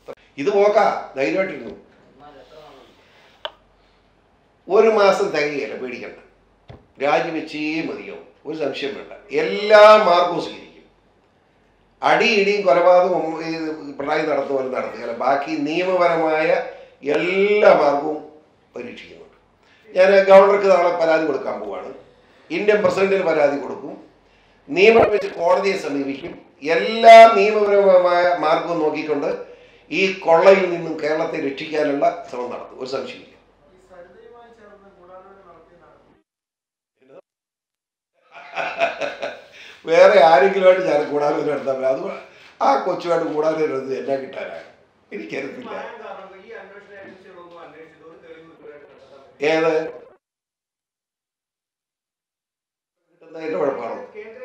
ഇത് പോക്കാ ധൈര്യമായിട്ടിരുന്നു ഒരു മാസം തികയല്ല പേടിക്കണ്ട രാജിവെച്ചേ മതിയോ ഒരു സംശയം വേണ്ട എല്ലാ മാർഗവും സ്വീകരിക്കും അടി ഇടിയും കൊലപാതകവും ഈ പിണറായി നടത്തുന്ന പോലെ നടത്തുകയല്ല ബാക്കി നിയമപരമായ എല്ലാ മാർഗവും പരീക്ഷിക്കുന്നുണ്ട് ഞാൻ ഗവർണർക്ക് നാളെ പരാതി കൊടുക്കാൻ പോവാണ് ഇന്ത്യൻ പ്രസിഡന്റിന് പരാതി കൊടുക്കും നിയമം വെച്ച് കോടതിയെ സമീപിക്കും എല്ലാ നിയമപരമായ മാർഗവും നോക്കിക്കൊണ്ട് ഈ കൊള്ളയിൽ നിന്നും കേരളത്തെ രക്ഷിക്കാനുള്ള ശ്രമം നടത്തും ഒരു സംശയമില്ല വേറെ ആരെങ്കിലുമായിട്ട് ഞാൻ കൂടാതെ നടത്താൻ പറ്റില്ല അത് ആ കൊച്ചുമായിട്ട് കൂടാതെ ഇരുന്നത് എന്നെ കിട്ടാനാണ് എനിക്കറിയത്തില്ല ഏത് കിട്ടുന്നതിന്റെ കുഴപ്പമാണോ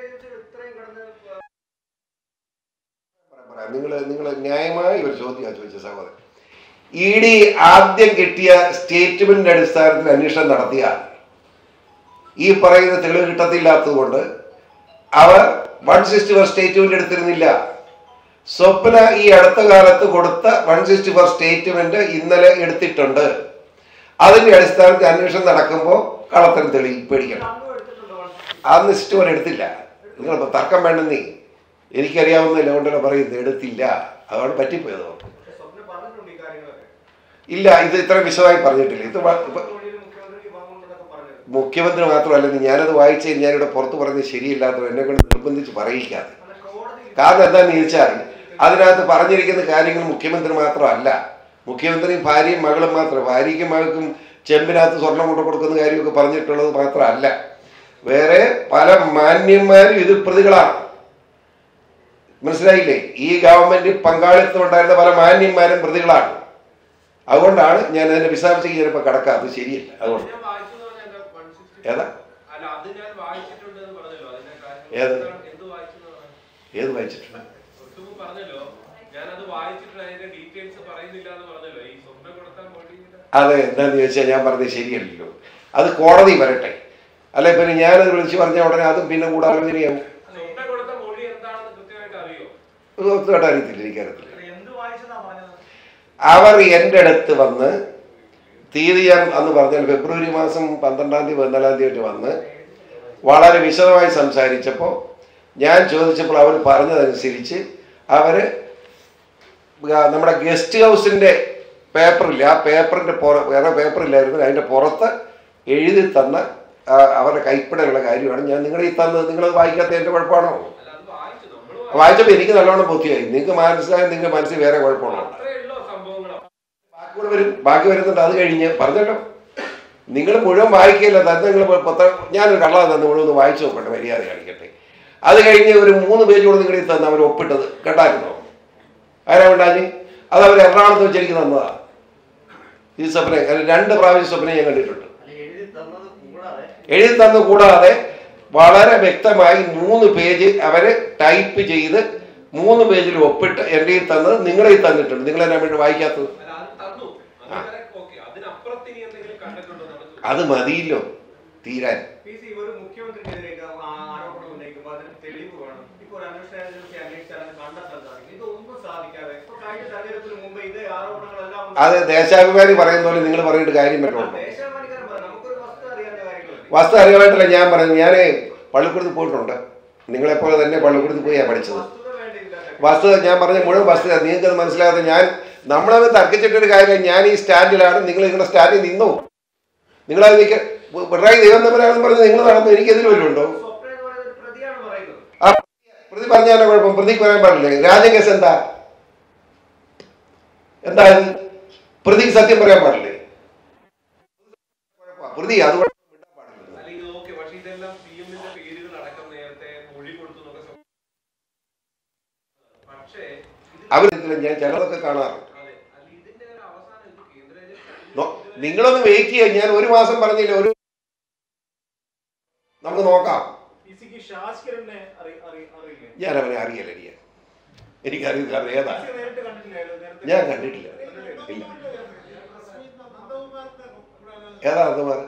നിങ്ങൾ നിങ്ങൾ ന്യായമായി ഒരു ചോദ്യം ചോദിച്ച സഹോദരൻ ഇ ഡി ആദ്യം കിട്ടിയ സ്റ്റേറ്റ്മെന്റിന്റെ അടിസ്ഥാനത്തിൽ അന്വേഷണം നടത്തിയാൽ ഈ പറയുന്ന തെളിവ് കിട്ടത്തില്ലാത്തത് കൊണ്ട് അവർ വൺ സിക്സ്റ്റി ഫോർ സ്റ്റേറ്റ്മെന്റ് എടുത്തിരുന്നില്ല സ്വപ്ന ഈ അടുത്ത കാലത്ത് കൊടുത്ത വൺ സിക്സ്റ്റി ഫോർ സ്റ്റേറ്റ്മെന്റ് ഇന്നലെ എടുത്തിട്ടുണ്ട് അതിന്റെ അടിസ്ഥാനത്തിൽ അന്വേഷണം നടക്കുമ്പോൾ കള്ളത്തരം തെളി പേടിക്കണം അന്ന് സിസ്റ്റം എടുത്തില്ല നിങ്ങൾ തർക്കം വേണ്ടെന്നേ എനിക്കറിയാവുന്നില്ല കൊണ്ടല്ലോ പറയുന്നത് എടുത്തില്ല അതാണ് പറ്റിപ്പോയത് അവർക്ക്. ഇല്ല ഇത് ഇത്ര വിശദമായി പറഞ്ഞിട്ടില്ല ഇത് വ- ഇപ്പൊ മുഖ്യമന്ത്രി മാത്രമല്ല ഞാനത് വായിച്ച് ഞാനിവിടെ പുറത്ത് പറഞ്ഞത് ശരിയില്ലാത്തത് എന്നെ കൊണ്ട് നിർബന്ധിച്ച് പറയിക്കാതെ കാരണം എന്താണെന്ന് ചോദിച്ചാൽ അതിനകത്ത് പറഞ്ഞിരിക്കുന്ന കാര്യങ്ങൾ മുഖ്യമന്ത്രി മാത്രമല്ല മുഖ്യമന്ത്രിയും ഭാര്യയും മകളും മാത്രം ഭാര്യയ്ക്കും മകൾക്കും ചെമ്പിനകത്ത് സ്വർണം കൊണ്ടു കൊടുക്കുന്ന കാര്യമൊക്കെ പറഞ്ഞിട്ടുള്ളത് മാത്രമല്ല വേറെ പല മാന്യന്മാരും ഇതിൽ പ്രതികളാണ് മനസ്സിലായില്ലേ ഈ ഗവൺമെന്റ് പങ്കാളിത്തം ഉണ്ടായിരുന്ന പല മാന്യന്മാരും പ്രതികളാണ് അതുകൊണ്ടാണ് ഞാൻ അതിന്റെ വിശദാംശം ചിലപ്പോൾ കടക്കാത്തത് ശരിയല്ല അതുകൊണ്ട് ഞാൻ വായിച്ചെന്ന് പറഞ്ഞാൽ എന്താ 160? ഏതാ അല്ല അത് ഞാൻ വായിച്ചിട്ടുണ്ടെന്ന് പറഞ്ഞല്ലോ അതിന്റെ കാര്യം ഏത്? എന്ത് വായിച്ചെന്ന് പറഞ്ഞു ഏത് വായിച്ചിട്ടുണ്ട് കുറച്ചു മുമ്പ് പറഞ്ഞല്ലോ ഞാനത് വായിച്ചിട്ട് അതിന്റെ ഡീറ്റെയിൽസ് പറയുന്നില്ല എന്ന് പറഞ്ഞല്ലോ ഈ സ്വപ്നം കൊടുത്താൽ മൊഴിയില്ല അതെ എന്താന്ന് ചോദിച്ചാൽ ഞാൻ പറഞ്ഞത് ശരിയല്ലല്ലോ അത് കോടതി വരട്ടെ അല്ലെ പിന്നെ ഞാനത് വിളിച്ച് പറഞ്ഞ ഉടനെ അതും പിന്നെ കൂടാലോചനയാവും സ്വപ്നം കൊടുത്ത മൊഴി എന്താണെന്ന് കൃത്യമായിട്ട് അറിയോ ഇത് ഒത്തുമായിട്ട് അറിയത്തില്ല എനിക്കറിയത്തില്ല എന്ത് വായിച്ചതാ പറഞ്ഞത് അവർ എൻ്റെ അടുത്ത് വന്ന് തീയതി ഞാൻ അന്ന് പറഞ്ഞാൽ ഫെബ്രുവരി മാസം പന്ത്രണ്ടാം തീയതി പതിനാലാം തീയതി ആയിട്ട് വന്ന് വളരെ വിശദമായി സംസാരിച്ചപ്പോൾ ഞാൻ ചോദിച്ചപ്പോൾ അവർ പറഞ്ഞതനുസരിച്ച് അവർ നമ്മുടെ ഗസ്റ്റ് ഹൗസിൻ്റെ പേപ്പറില്ല ആ പേപ്പറിൻ്റെ പുറ വേറെ പേപ്പറില്ലായിരുന്നു അതിൻ്റെ പുറത്ത് എഴുതി തന്ന ആ, അവരുടെ കൈപ്പിടലുള്ള കാര്യമാണ് ഞാൻ നിങ്ങളുടെ ഈ തന്നത് നിങ്ങളത് വായിക്കാത്ത എൻ്റെ കുഴപ്പമാണോ അല്ല അത് വായിച്ചു നമ്മൾ വായിച്ചപ്പോൾ എനിക്ക് നല്ലോണം ബുദ്ധിയായി നിങ്ങൾക്ക് മനസ്സിലായ നിങ്ങൾക്ക് മനസ്സിൽ വേറെ കുഴപ്പമാണോ അത്രേ ഉള്ളോ സംഭവങ്ങളോ ബാക്കി കൂടെ വരും ബാക്കി വരുന്നുണ്ട് അത് കഴിഞ്ഞ് പറഞ്ഞല്ലോ നിങ്ങൾ മുഴുവൻ വായിക്കില്ല തന്നെ നിങ്ങൾ പത്ര ഞാനൊരു കള്ള തന്നെ മുഴുവൻ ഒന്ന് വായിച്ചു നോക്കട്ടെ മര്യാദ കാണിക്കട്ടെ അത് കഴിഞ്ഞ് ഒരു മൂന്ന് പേജ് കൂടെ നിങ്ങളിൽ തന്നെ അവർ ഒപ്പിട്ടത് കേട്ടായിരുന്നോ ആരാ ഉണ്ടാഞ്ഞ് അത് അവർ എറണാകുളത്ത് വെച്ച് എനിക്ക് തന്നതാ ഈ സ്വപ്ന അത് രണ്ട് പ്രാവശ്യം സ്വപ്നം ഞാൻ കണ്ടിട്ടുണ്ട് അല്ല എഴുതി തന്നത് കൂടാതെ എഴുതി തന്നു കൂടാതെ വളരെ വ്യക്തമായി മൂന്ന് പേജ് അവര് ടൈപ്പ് ചെയ്ത് മൂന്ന് പേജിൽ ഒപ്പിട്ട് എൻ്റെ കയ്യിൽ തന്നത് നിങ്ങളെ കയ്യിൽ തന്നിട്ടുണ്ട് നിങ്ങൾ എന്നാ വേണ്ടി വായിക്കാത്തത് അല്ല അത് തന്നു അത് ഓക്കെ അതിനപ്പുറത്ത് ഇനി എന്തെങ്കിലും കണ്ടിട്ടുണ്ടോ നമുക്ക് അത് മതിയില്ലോ തീരാൻ പി സി ഒരു മുഖ്യമന്ത്രിക്കെതിരെ ആരോപണം ഉന്നയിക്കുമ്പോൾ അതിന് തെളിവ് വേണം ഇപ്പൊ ഒരു അന്വേഷണ ഏജൻസി അന്വേഷിച്ചാൽ അത് കണ്ടെത്താൻ സാധിക്കും ഇതൊന്നും സാധിക്കാതെ ഇപ്പൊ കഴിഞ്ഞ തെരഞ്ഞെടുപ്പിന് മുമ്പ് ഇതേ ആരോപണങ്ങളെല്ലാം ഉണ്ട്. അത് ദേശാഭിമാനി പറയുന്ന പോലെ നിങ്ങൾ പറഞ്ഞിട്ട് കാര്യം പറ്റുള്ളൂ ദേശാഭിമാനിക്കാരൻ പറയാം നമുക്കൊരു വസ്തുത അറിയാവുന്ന കാര്യങ്ങളല്ലേ വസ്തു അറിയാമായിട്ടല്ല ഞാൻ പറയുന്നത് ഞാൻ പള്ളിക്കൂടത്ത് പോയിട്ടുണ്ട് നിങ്ങളെപ്പോലെ തന്നെ പള്ളിക്കൂടത്ത് പോയാ പഠിച്ചത് വസ്തുത വേണ്ടിയില്ല വസ്തുത ഞാൻ പറഞ്ഞ മുഴുവൻ വസ്തുത നിങ്ങൾക്ക് അത് മനസ്സിലാകാതെ ഞാൻ നമ്മളത് തർക്കിച്ചിട്ടൊരു കാര്യം ഞാൻ ഈ സ്റ്റാൻഡിലാണ് നിങ്ങൾ നിങ്ങളുടെ സ്റ്റാൻഡിൽ നിന്നോ നിങ്ങളത് നിൽക്ക പിണറായി ദൈവം തമ്മിലാണെന്ന് പറഞ്ഞ് നിങ്ങൾ നടന്നു എനിക്കെതിൽ വല്ലതും ഉണ്ടോ സ്വപ്ന എന്ന് പറയുന്നത് ഒരു പ്രതിയാണ് പറയുന്നത് ആ പ്രതി പറഞ്ഞാലോ കുഴപ്പം പ്രതിക്ക് പറയാൻ പാടില്ലേ രാജ്യം കേസ് എന്താ എന്താ ഇത് പ്രതിക്ക് സത്യം പറയാൻ പാടില്ലേ കുഴപ്പമാ. പ്രതി അതുകൊണ്ട് വിടാൻ പാടില്ല അല്ല ഇത് ഓക്കെ പക്ഷെ ഇതെല്ലാം പി എമ്മിന്റെ പേരുകൾ അടക്കം നേരത്തെ മൊഴി കൊടുത്തു എന്നൊക്കെ സം- പക്ഷേ ഇത് അവരിതിൽ ഞാൻ ചിലതൊക്കെ കാണാറുണ്ട് അതെ അല്ല ഇതിന്റെ ഒരു അവസാനം ഇത് കേന്ദ്ര ഏജൻസി നോ- നിങ്ങളൊന്ന് വെയിറ്റ് ചെയ്യാൻ ഞാൻ ഒരു മാസം പറഞ്ഞില്ല ഒരു നമുക്ക് നോക്കാം പി സിക്ക് ഷാസ്കിരനെ അറി- അറി- അറിയില്ലേ ഞാൻ അവനെ അറിയില്ല എനിക്ക് എനിക്കറിയില്ല അവൻ ഏതാ പി സി നേരിട്ട് കണ്ടിട്ടില്ലായിരുന്നു നേരത്തെ ഞാൻ കണ്ടിട്ടില്ല ഇല്ല ഏതാ നന്ദകുമാർ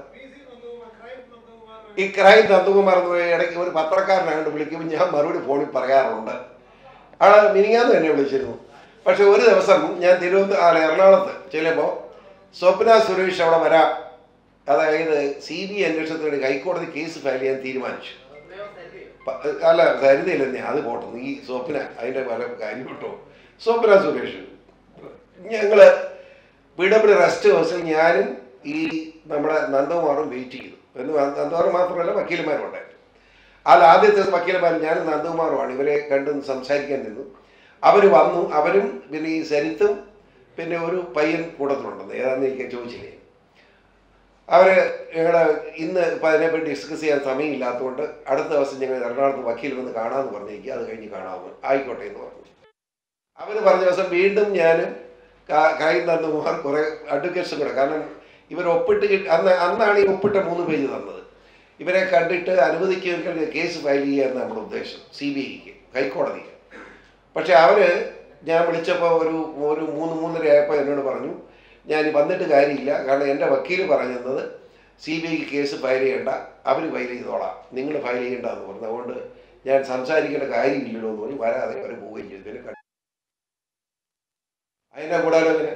ഈ ക്രൈം നന്ദകുമാർ എന്ന് പറയുന്ന ഇടയ്ക്ക് ഒരു പത്രക്കാരനായോണ്ട് വിളിക്കുമ്പോൾ ഞാൻ മറുപടി ഫോണിൽ പറയാറുണ്ട് ആള് മിനിങ്ങാന്ന് എന്നെ വിളിച്ചിരുന്നു പക്ഷെ ഒരു ദിവസം ഞാൻ തിരുവനന്തപുരം അല്ല എറണാകുളത്ത് ചെല്ലുമ്പോൾ സ്വപ്ന സുരേഷ് അവിടെ വരാം അതായത് സി ബി ഐ അന്വേഷണത്തിന് വേണ്ടി ഹൈക്കോടതി കേസ് ഫയൽ ചെയ്യാൻ തീരുമാനിച്ചു പ- അല്ല സരിതയില്ലെന്നേ അത് പോട്ടെ ഈ സ്വപ്ന അതിൻ്റെ പല കാര്യം കിട്ടോ സ്വപ്ന സുരേഷ് ഞങ്ങൾ പി ഡബ്ല്യു റെസ്റ്റ് ഹൗസിൽ ഞാനും ഈ നമ്മുടെ നന്ദകുമാറും വെയിറ്റ് ചെയ്തു എന്ന് നന്ദകുമാർ മാത്രമല്ല വക്കീലന്മാരും ഉണ്ടായിരുന്നു അതിൽ ആദ്യത്തെ വക്കീലന്മാർ ഞാനും നന്ദകുമാറുമാണ് ഇവരെ കണ്ട് സംസാരിക്കാൻ നിന്നു അവർ വന്നു അവരും പിന്നെ ഈ സരിത്തും പിന്നെ ഒരു പയ്യൻ കൂട്ടത്തിലുണ്ടെന്ന് ഏതാണെന്ന് എനിക്ക് ചോദിച്ചില്ലേ അവര് ഞങ്ങളെ ഇന്ന് ഇപ്പം അതിനെപ്പറ്റി ഡിസ്കസ് ചെയ്യാൻ സമയമില്ലാത്തതുകൊണ്ട് അടുത്ത ദിവസം ഞങ്ങൾ എറണാകുളത്ത് വക്കീൽ വന്ന് കാണാമെന്ന് പറഞ്ഞിരിക്കുക അത് കഴിഞ്ഞ് കാണാമെന്ന് ആയിക്കോട്ടെ എന്ന് പറഞ്ഞു അവർ പറഞ്ഞ ദിവസം വീണ്ടും ഞാനും കൈ നന്ദകുമാർ കുറേ അഡ്വക്കേറ്റ്സും കൂടെ കാരണം ഇവർ ഒപ്പിട്ട് കിട്ടി- അന്ന് അന്നാണ് ഈ ഒപ്പിട്ട മൂന്ന് പേജ് തന്നത് ഇവരെ കണ്ടിട്ട് അനുവദിക്കുമെങ്കിൽ കേസ് ഫയൽ ചെയ്യാൻ നമ്മുടെ ഉദ്ദേശം സി ബി ഐക്ക് ഹൈക്കോടതിക്ക് പക്ഷെ അവര് ഞാൻ വിളിച്ചപ്പോൾ ഒരു ഒരു മൂന്ന് മൂന്നര ആയപ്പോൾ എന്നോട് പറഞ്ഞു ഞാൻ വന്നിട്ട് കാര്യമില്ല കാരണം എൻ്റെ വക്കീൽ പറഞ്ഞത് സി ബി ഐക്ക് കേസ് ഫയൽ ചെയ്യേണ്ട അവർ ഫയൽ ചെയ്തോളാം നിങ്ങൾ ഫയൽ ചെയ്യേണ്ട എന്ന് പറഞ്ഞു അതുകൊണ്ട് ഞാൻ സംസാരിക്കേണ്ട കാര്യമില്ലല്ലോ എന്ന് പറഞ്ഞ് വരാതെ അവർ പോവുകയും ചെയ്തു പിന്നെ കണ്ടു. അതിൻ്റെ കൂടാതെ അങ്ങനെ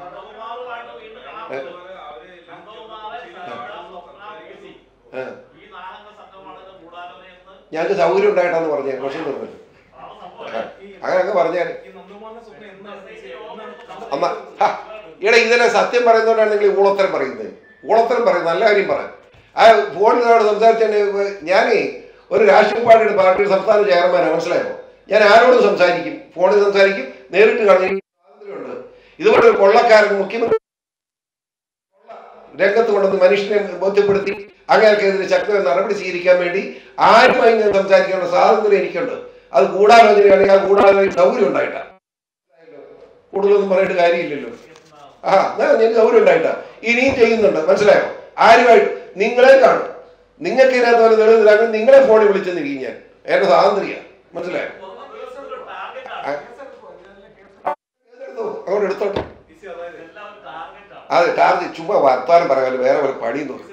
ആ ഞങ്ങൾക്ക് സൗകര്യം ഉണ്ടായിട്ടാന്ന് പറഞ്ഞേ പ്രശ്നം തോന്നുന്നു അങ്ങനെയൊക്കെ പറഞ്ഞാൽ അമ്മ ഹാ, ഈടെ ഇതിനെ സത്യം പറയുന്നതുകൊണ്ടാണ് നിങ്ങൾ ഈ ഊളത്തരം പറയുന്നത് ഊളത്തരം പറയും നല്ല കാര്യം പറയാം ആ ഫോണിനോട് സംസാരിച്ചാൽ ഞാനേ ഒരു രാഷ്ട്രീയ പാർട്ടിയുടെ പാർട്ടിയുടെ സംസ്ഥാന ചെയർമാനാണ് മനസ്സിലായോ ഞാൻ ആരോടും സംസാരിക്കും ഫോണിൽ സംസാരിക്കും നേരിട്ട് കാണുന്ന സ്വാതന്ത്ര്യമുണ്ട് ഇതുപോലെ ഒരു കൊള്ളക്കാരൻ മുഖ്യമന്ത്രി രംഗത്ത് കൊണ്ടുവന്ന് മനുഷ്യനെ ബോധ്യപ്പെടുത്തി അങ്ങനെയൊക്കെതിരെ ശക്തമായ നടപടി സ്വീകരിക്കാൻ വേണ്ടി ആരുമായി ഞാൻ സംസാരിക്കാനുള്ള സ്വാതന്ത്ര്യം എനിക്കുണ്ട് അത് ഗൂഢാലോചനയാണെങ്കിൽ ആ ഗൂഢാലോചന സൗകര്യം ഉണ്ടായിട്ടാ കൂടുതലൊന്നും പറയേണ്ട കാര്യമില്ലല്ലോ ആ ഞാൻ എനിക്ക് സൗകര്യം ഉണ്ടായിട്ടാ ഇനിയും ചെയ്യുന്നുണ്ട് മനസ്സിലായോ ആരുമായിട്ട് നിങ്ങളെ കാണും നിങ്ങൾക്ക് ഇതിനകത്ത് പോലെ തെളിവില്ലാങ്കിൽ നിങ്ങളെ ഫോണിൽ വിളിച്ചെന്നിരിക്കും ഞാൻ എന്റെ സ്വാതന്ത്ര്യ മനസ്സിലായോ എടുത്തോ, അങ്ങോട്ട് എടുത്തോട്ടെ അതെ ടാർജ് ചുമ്മാ വർത്താനം പറയാമല്ലോ വേറെ വല്ല പണിയും നോക്കും